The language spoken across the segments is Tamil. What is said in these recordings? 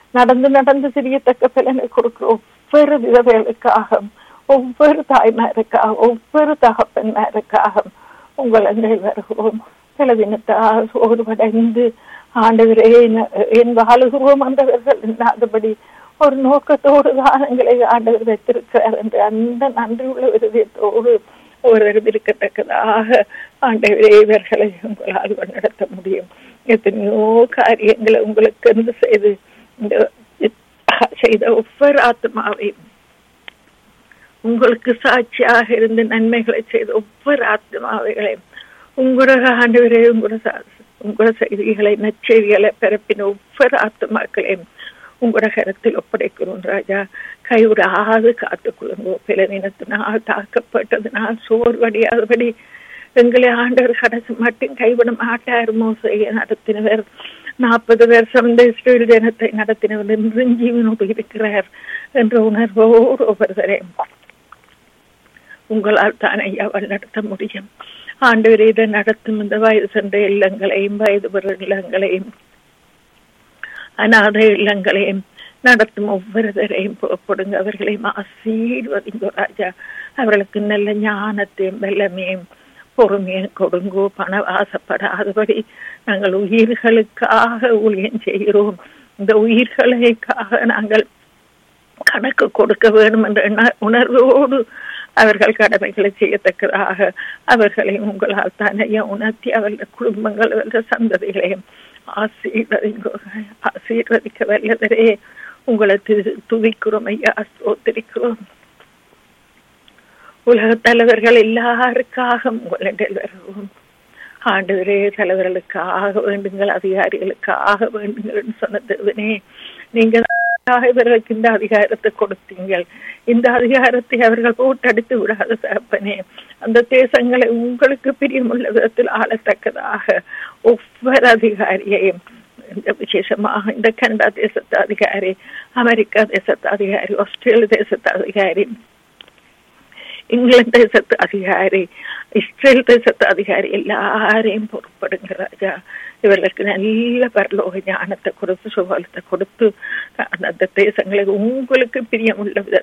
நடந்து நடந்து சிறியத்தக்க பலனை கொடுக்கிற ஒவ்வொரு விதவைகளுக்காக ஒவ்வொரு தாய்மாருக்காக ஒவ்வொரு தகப்பன்மாருக்காக உங்களை வருகிறோம் செலவினத்தால் சோர்வடைந்து ஆண்டவரே என்ன- என் வாழுகிறோம் அந்தவர்கள் இல்லாதபடி ஒரு நோக்கத்தோடு தான் எங்களை ஆண்டவர் வைத்திருக்கிறார் என்று அந்த நன்றி உள்ள விருதத்தோடு ஒருவர் இருக்கத்தக்கதாக ஆண்டவரே இவர்களை உங்களால் நடத்த முடியும் எத்தனையோ காரியங்களை உங்களுக்கு என்று செய்து இந்த செய்த ஒவ்வொரு ஆத்மாவையும் உங்களுக்கு சாட்சியாக இருந்து நன்மைகளை செய்த ஒவ்வொரு ஆத்மாவைகளையும் உங்களோட ஆண்டவரே உங்களோட சா- உங்களோட செய்திகளை நற்செய்திகளை பிறப்பின ஒவ்வொரு ஆத்மாக்களையும் உங்களோட கரத்தில் ஒப்படைக்கிறோம் ராஜா கைவிடாது காத்துக்கொள்ளுங்கோ பிளவினத்தினால் தாக்கப்பட்டதினால் சோர்வடையாதபடி எங்களை ஆண்டவர் கடைசி மட்டும் கைவிட மாட்டாருமோ செய்ய நடத்தினவர் நாற்பது வருஷம் இந்த இஸ்ரேல் ஜனத்தை நடத்தினவர் இன்றும் ஜீவனோடு இருக்கிறார் என்ற உணர்வோடு ஒவ்வொருவரையும் உங்களால் தான் ஐயா நடத்த முடியும் ஆண்டவர் இதை நடத்தும் இந்த வயது சென்ற இல்லங்களையும் வயது பெற இல்லங்களையும் அநாத இல்லங்களையும் நடத்தும் ஒவ்வொருவரையும் புறப்படுங்க அவர்களையும் ஆசீர்வதிங்க ராஜா அவர்களுக்கு நல்ல ஞானத்தையும் வெள்ளமையும் பொறுமையும் கொடுங்கோ பண ஆசைப்படாதபடி நாங்கள் உயிர்களுக்காக ஊழியம் செய்கிறோம் இந்த உயிர்களுக்காக நாங்கள் கணக்கு கொடுக்க வேண்டும் என்ற எண்ண- உணர்வோடு அவர்கள் கடமைகளை செய்யத்தக்கதாக அவர்களை உங்களால் தானைய உணர்த்தி அவர்கள் குடும்பங்கள் அவர்கள் சந்ததிகளையும் ஆசீர்வதிங்கோ ஆசீர்வதிக்க வல்லவரே உங்களை து- துதிக்கிறோம் ஐயா ஸ்தோத்திரிக்கிறோம் உலக தலைவர்கள் எல்லாருக்காக உங்களிடம் வருவோம் ஆண்டவரே தலைவர்களுக்காக வேண்டுங்கள் அதிகாரிகளுக்காக வேண்டுங்கள் சொன்னதுவனே நீங்கள் இவர்களுக்கு இந்த அதிகாரத்தை கொடுத்தீங்கள் இந்த அதிகாரத்தை அவர்கள் போட்டடித்து விடாத தகப்பனே அந்த தேசங்களை உங்களுக்கு பிரியமுள்ள விதத்தில் ஆளத்தக்கதாக ஒவ்வொரு அதிகாரியையும் இந்த விசேஷமாக இந்த கனடா தேசத்து அதிகாரி அமெரிக்கா தேசத்து அதிகாரி ஆஸ்திரேலிய தேசத்து அதிகாரி இங்கிலாந்து தேசத்து அதிகாரி இஸ்ரேல் தேசத்து அதிகாரி எல்லாரையும் பொறுப்படுங்க ராஜா இவர்களுக்கு நல்ல பரலோக ஞானத்தை கொடுத்து சுகாலத்தை கொடுத்து அந்த தேசங்களை உங்களுக்கு பிரியமுள்ள வித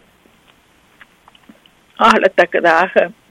ஆளத்தக்கதாக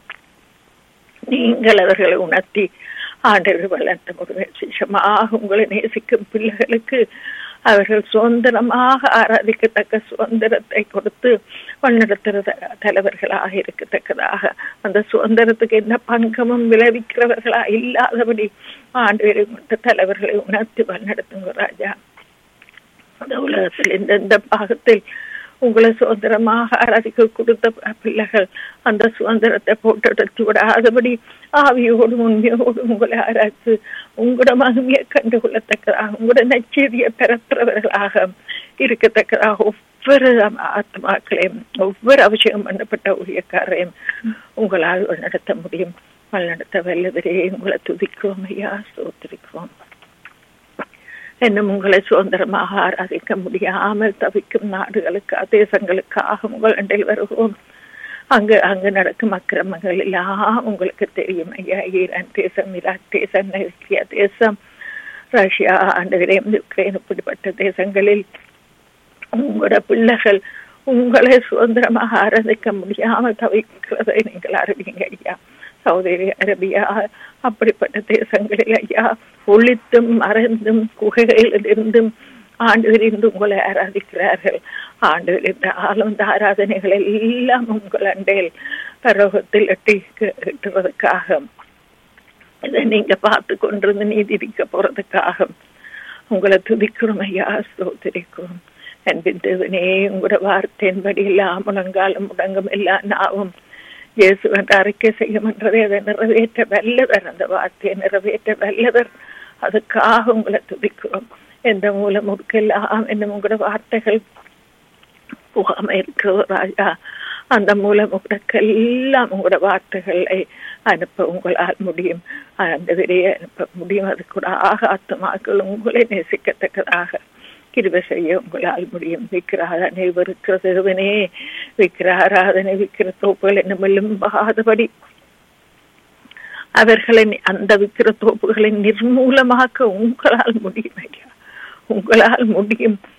நீங்கள் அவர்களை உணர்த்தி ஆண்டவர் வளர்த்த ஒரு விசேஷமாக உங்களை நேசிக்கும் பிள்ளைகளுக்கு அவர்கள் சுதந்திரமாக ஆராதிக்கத்தக்க சுதந்திரத்தை கொடுத்து வழிநடத்துகிற த- தலைவர்களாக இருக்கத்தக்கதாக அந்த சுதந்திரத்துக்கு என்ன பங்கமும் விளைவிக்கிறவர்களா இல்லாதபடி ஆண்டு தலைவர்களை உணர்த்தி வழிநடத்துங்க ராஜா அந்த உலகத்தில் எந்தெந்த பாகத்தில் உங்களை சுதந்திரமாக ஆராதிக்க கொடுத்த பிள்ளைகள் அந்த சுதந்திரத்தை போட்டெடுத்து விடாதபடி ஆவியோடு உண்மையோடு உங்களை ஆராய்ச்சி உங்களோட மகிமையை கண்டுகொள்ளத்தக்கதாக உங்களோட நச்செய்தியை பெறப்புறவர்களாக இருக்கத்தக்கதாக ஒவ்வொரு ஆத்மாக்களையும் ஒவ்வொரு அவசியம் பண்ணப்பட்ட ஊழியக்காரையும் உங்களால் நடத்த முடியும் வழிநடத்த வல்லவரே உங்களை துதிக்கிறோம் ஐயா சோத்திரிக்கிறோம் என்னும் உங்களை சுதந்திரமாக ஆராதிக்க முடியாமல் தவிக்கும் நாடுகளுக்கு தேசங்களுக்காக உங்கள் அண்டையில் வருவோம் அங்கு அங்கு நடக்கும் அக்கிரமங்கள் எல்லாம் உங்களுக்கு தெரியும் ஐயா ஈரான் தேசம் ஈராக் தேசம் நைஜீரியா தேசம் ரஷ்யா ஆண்டு உக்ரைன் இப்படிப்பட்ட தேசங்களில் உங்களோட பிள்ளைகள் உங்களை சுதந்திரமாக ஆராதிக்க முடியாமல் தவிக்கிறதை நீங்கள் அறிவீங்க ஐயா சௌதி அரேபியா அப்படிப்பட்ட தேசங்களில் ஐயா ஒளித்தும் மறைந்தும் குகைகளில் இருந்தும் ஆண்டு உங்களை ஆராதிக்கிறார்கள் ஆண்டு இந்த ஆளும் ஆராதனைகள் எல்லாம் உங்கள் அண்டையில் பரவத்தில் எட்டி எட்டுவதற்காக இதை நீங்க பார்த்து கொண்டிருந்து நீதிக்க போறதுக்காக உங்களை துதிக்கிறோம் ஐயா ஸ்தோத்திரிக்கிறோம் அன்பின் தேவனே உங்களோட வார்த்தையின்படி எல்லாம் முழங்காலம் முடங்கும் எல்லா நாவும் இயேசு என்று அறிக்கை செய்யும் என்றதை அதை நிறைவேற்ற வல்லவர் அந்த வார்த்தையை நிறைவேற்ற வல்லவர் அதுக்காக உங்களை துதிக்கிறோம் எந்த மூலம் முறுக்கெல்லாம் என்ன உங்களோட வார்த்தைகள் புகாம இருக்கிறது ராஜா அந்த மூலம் உங்களுக்கெல்லாம் உங்களோட வார்த்தைகளை அனுப்ப உங்களால் முடியும் அந்த விரையை அனுப்ப முடியும் அது கூட ஆக ஆத்மாக்கள் உங்களை நேசிக்கத்தக்கதாக கிருப செய்ய உங்களால் முடியும் விக்கிராதனை வெறுக்கிறதுவனே விக்கிர ஆராதனை விக்கிர தோப்புகள் என்ன மெல்லும்பாதபடி அவர்களை அந்த விக்கிர தோப்புகளை நிர்மூலமாக்க உங்களால் முடியும் ஐயா உங்களால் முடியும்